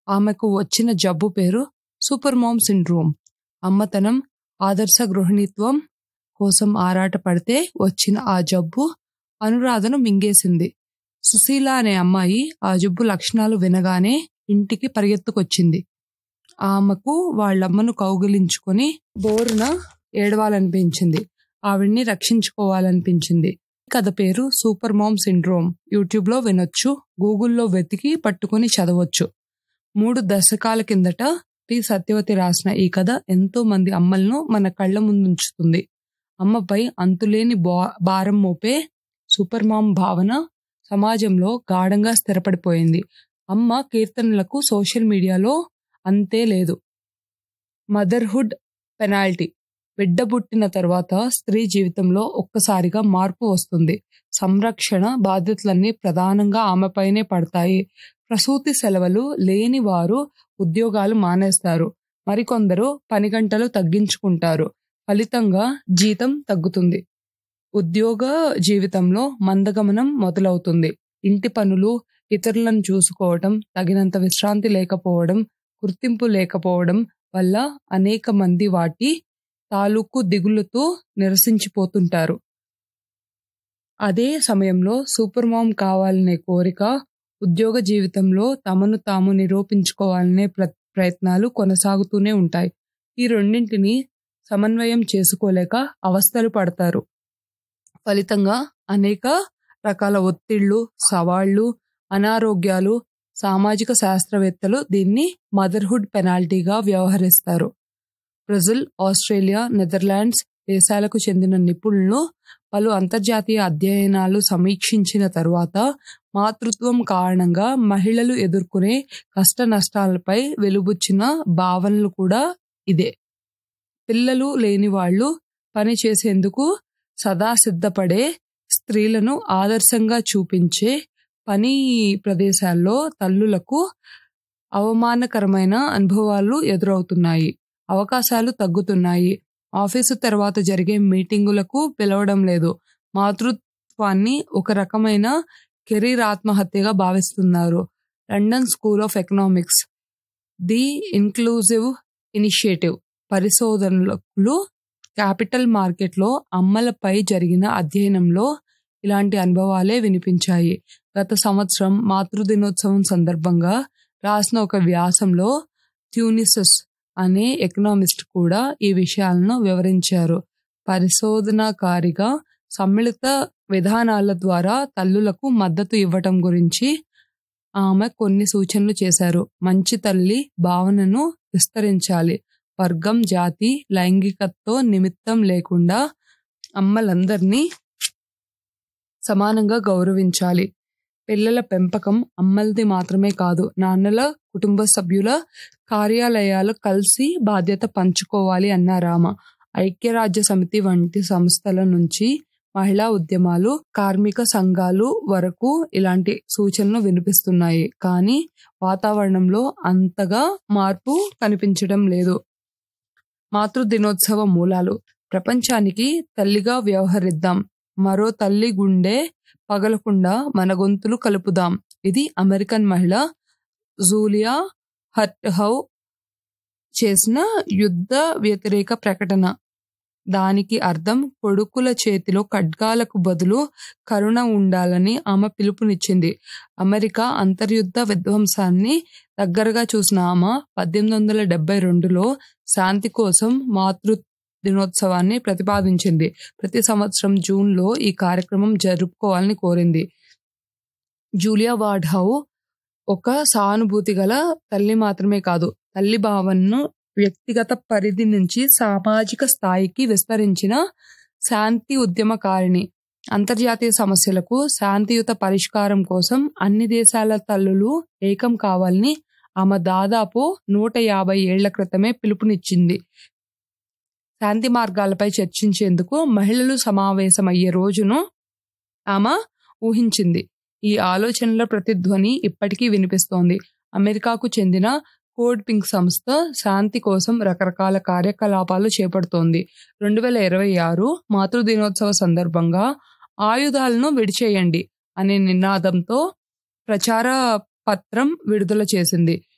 ఆమెకు వచ్చిన జబ్బు పేరు సూపర్ మామ్ సిండ్రోమ్ అమ్మతనం ఆదర్శ గృహిణిత్వం కోసం ఆరాటపడితే వచ్చిన ఆ జబ్బు అనురాధను మింగేసింది సుశీల అనే అమ్మాయి ఆ జబ్బు లక్షణాలు వినగానే ఇంటికి పరిగెత్తుకొచ్చింది ఆమెకు వాళ్ళమ్మను కౌగిలించుకొని బోరున ఏడవాలనిపించింది ఆవిడ్ని రక్షించుకోవాలనిపించింది ఈ కథ పేరు సూపర్ మామ్ సిండ్రోమ్ యూట్యూబ్లో వినొచ్చు గూగుల్లో వెతికి పట్టుకొని చదవచ్చు మూడు దశకాల కిందట టి సత్యవతి రాసిన ఈ కథ ఎంతో మంది అమ్మలను మన కళ్ళ ముందుంచుతుంది అమ్మపై అంతులేని బా- భారం మోపే సూపర్ మామ్ భావన సమాజంలో గాఢంగా స్థిరపడిపోయింది అమ్మ కీర్తనలకు సోషల్ మీడియాలో అంతే లేదు మదర్హుడ్ పెనాల్టీ బిడ్డ పుట్టిన తర్వాత స్త్రీ జీవితంలో ఒక్కసారిగా మార్పు వస్తుంది సంరక్షణ బాధ్యతలన్నీ ప్రధానంగా ఆమెపైనే పడతాయి ప్రసూతి సెలవులు లేని వారు ఉద్యోగాలు మానేస్తారు మరికొందరు పని గంటలు తగ్గించుకుంటారు ఫలితంగా జీతం తగ్గుతుంది ఉద్యోగ జీవితంలో మందగమనం మొదలవుతుంది ఇంటి పనులు ఇతరులను చూసుకోవడం తగినంత విశ్రాంతి లేకపోవడం గుర్తింపు లేకపోవడం వల్ల అనేక మంది వాటి తాలూకు దిగులుతో నిరసించిపోతుంటారు అదే సమయంలో సూపర్ మామ్ కావాలనే కోరిక ఉద్యోగ జీవితంలో తమను తాము నిరూపించుకోవాలనే ప్ర- ప్రయత్నాలు కొనసాగుతూనే ఉంటాయి ఈ రెండింటిని సమన్వయం చేసుకోలేక అవస్థలు పడతారు ఫలితంగా అనేక రకాల ఒత్తిళ్లు సవాళ్లు అనారోగ్యాలు సామాజిక శాస్త్రవేత్తలు దీన్ని మదర్హుడ్ పెనాల్టీగా వ్యవహరిస్తారు బ్రెజిల్ ఆస్ట్రేలియా నెదర్లాండ్స్ దేశాలకు చెందిన నిపుణులు పలు అంతర్జాతీయ అధ్యయనాలు సమీక్షించిన తరువాత మాతృత్వం కారణంగా మహిళలు ఎదుర్కొనే కష్ట నష్టాలపై వెలుబుచ్చిన భావనలు కూడా ఇదే పిల్లలు లేని వాళ్ళు పని చేసేందుకు సదా సిద్ధపడే స్త్రీలను ఆదర్శంగా చూపించే పని ప్రదేశాల్లో తల్లులకు అవమానకరమైన అనుభవాలు ఎదురవుతున్నాయి అవకాశాలు తగ్గుతున్నాయి ఆఫీసు తర్వాత జరిగే మీటింగులకు పిలవడం లేదు మాతృత్వాన్ని ఒక రకమైన కెరీర్ ఆత్మహత్యగా భావిస్తున్నారు London School of Economics the inclusive initiative పరిశోధనలు క్యాపిటల్ మార్కెట్లో అమ్మలపై జరిగిన అధ్యయనంలో ఇలాంటి అనుభవాలే వినిపించాయి గత సంవత్సరం మాతృదినోత్సవం సందర్భంగా రాసిన ఒక వ్యాసంలో ట్యూనిసస్ అనే ఎకనామిస్ట్ కూడా ఈ విషయాలను వివరించారు పరిశోధనాకారిగా సమ్మిళిత విధానాల ద్వారా తల్లులకు మద్దతు ఇవ్వటం గురించి ఆమె కొన్ని సూచనలు చేశారు మంచి తల్లి భావనను విస్తరించాలి వర్గం జాతి లైంగికతతో నిమిత్తం లేకుండా అమ్మలందరినీ సమానంగా గౌరవించాలి పిల్లల పెంపకం అమ్మలది మాత్రమే కాదు నాన్నల కుటుంబ సభ్యుల కార్యాలయాలు కలిసి బాధ్యత పంచుకోవాలి అన్నారామ ఐక్యరాజ్య సమితి వంటి సంస్థల నుంచి మహిళా ఉద్యమాలు కార్మిక సంఘాలు వరకు ఇలాంటి సూచనలు వినిపిస్తున్నాయి కానీ వాతావరణంలో అంతగా మార్పు కనిపించడం లేదు మాతృ దినోత్సవ మూలాలు ప్రపంచానికి తల్లిగా వ్యవహరిద్దాం మరో తల్లి గుండె పగలకుండా మన గొంతులు కలుపుదాం ఇది అమెరికన్ మహిళ జూలియా హట్ హౌ చేసిన యుద్ధ వ్యతిరేక ప్రకటన దానికి అర్థం కొడుకుల చేతిలో ఖడ్గాలకు బదులు కరుణ ఉండాలని ఆమె పిలుపునిచ్చింది అమెరికా అంతర్యుద్ధ విధ్వంసాన్ని దగ్గరగా చూసిన ఆమె పద్దెనిమిది వందల డెబ్బై రెండులో శాంతి కోసం మాతృ దినోత్సవాన్ని ప్రతిపాదించింది ప్రతి సంవత్సరం జూన్లో ఈ కార్యక్రమం జరుపుకోవాలని కోరింది జూలియా వార్డ్ హౌ ఒక సానుభూతి గల తల్లి మాత్రమే కాదు తల్లి భావనను వ్యక్తిగత పరిధి నుంచి సామాజిక స్థాయికి విస్తరించిన శాంతి ఉద్యమకారిణి అంతర్జాతీయ సమస్యలకు శాంతియుత పరిష్కారం కోసం అన్ని దేశాల తల్లులు ఏకం కావాలని ఆమె దాదాపు నూట యాభై ఏళ్ల క్రితమే పిలుపునిచ్చింది శాంతి మార్గాలపై చర్చించేందుకు మహిళలు సమావేశమయ్యే రోజును ఆమె ఊహించింది ఈ ఆలోచనల ప్రతిధ్వని ఇప్పటికీ వినిపిస్తోంది అమెరికాకు చెందిన కోడ్ పింక్ సంస్థ శాంతి కోసం రకరకాల కార్యకలాపాలు చేపడుతోంది రెండు వేల ఇరవై ఆరు మాతృ దినోత్సవ సందర్భంగా ఆయుధాలను విడిచేయండి అనే నినాదంతో ప్రచార పత్రం విడుదల చేసింది